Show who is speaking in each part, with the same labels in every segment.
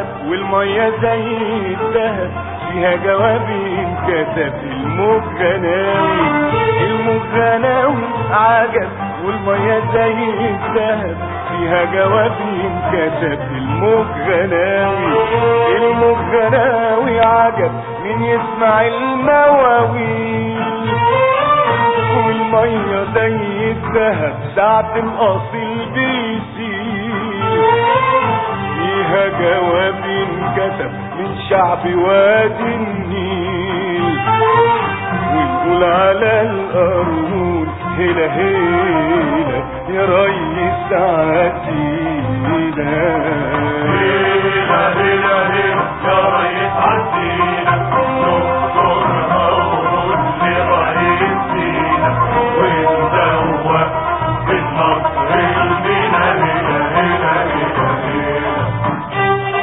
Speaker 1: والمية زي الدهب فيها جواب انكتب الموج غناوي الموج غناوي عجب والمية زي الدهب فيها جواب انكتب الموج غناوي الموج غناوي عجب مين يسمع المواويل والمية زي الذهب ساعة الأصيل بيسيل فيها جواب انكتب من شعب وادي النيل ونقول على الأرجول هلا هلا يا ريس عدينا
Speaker 2: هيلا هيلا هيلا يا ريس عدينا نذكرها ونقول لرئيسينا وندوق بالنصر المنى هيلا هيلا هيلا هيلا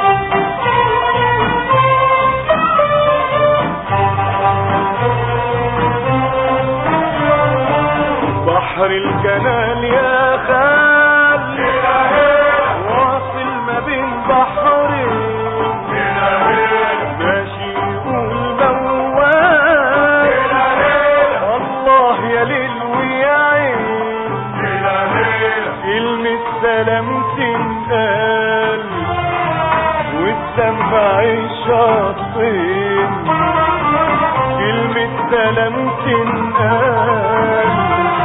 Speaker 1: بحر الجمال يا خال واصل ما بين بحرين ماشي يقول موال الله يا ليل ويا عين كلمة سلام تنقال وتسمع الشاطين كلمة سلام تنقال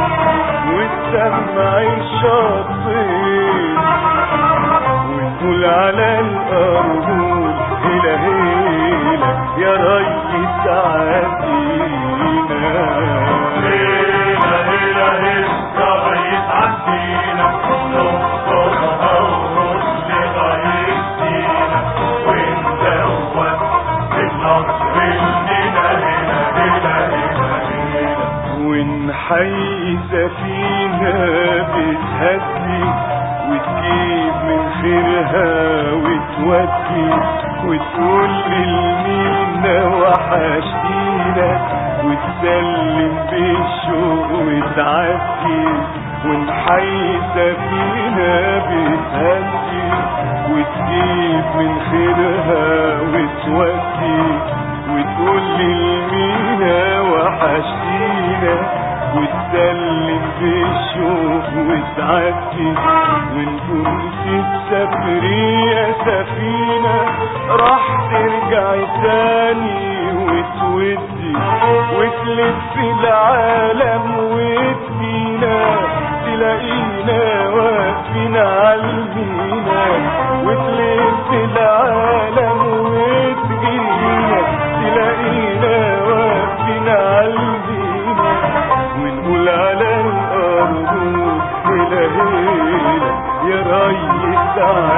Speaker 1: وتسمع الشاطين ونقول على الأرجول هلا هلا يا ريس عدينا
Speaker 2: هيلا هيلا هيلا يا ريس عدينا نذكرها ونقول لرئيسينا وندوق بالنصر المنى هيلا هيلا هيلا هيلا
Speaker 1: ونحيي سفينة بتهدي وتجيب من خيرها وتودي وتقول للمينا وحشتينا وتسلم بالشوق وتعدي ونحيي سفينة بتهدي وتجيب من خيرها وتودي وتقول للمينا وحشتينا وتسلم بالشوق وتعدي ونقول تسافري يا سفينة راح ترجعي تاني وتودي وتلف العالم وتجينا تلاقينا واقفين عالمينا وتلف العالم وتجينا تلاقينا واقفين عالمينا ونقول على الأرض هلا هلا يا ريس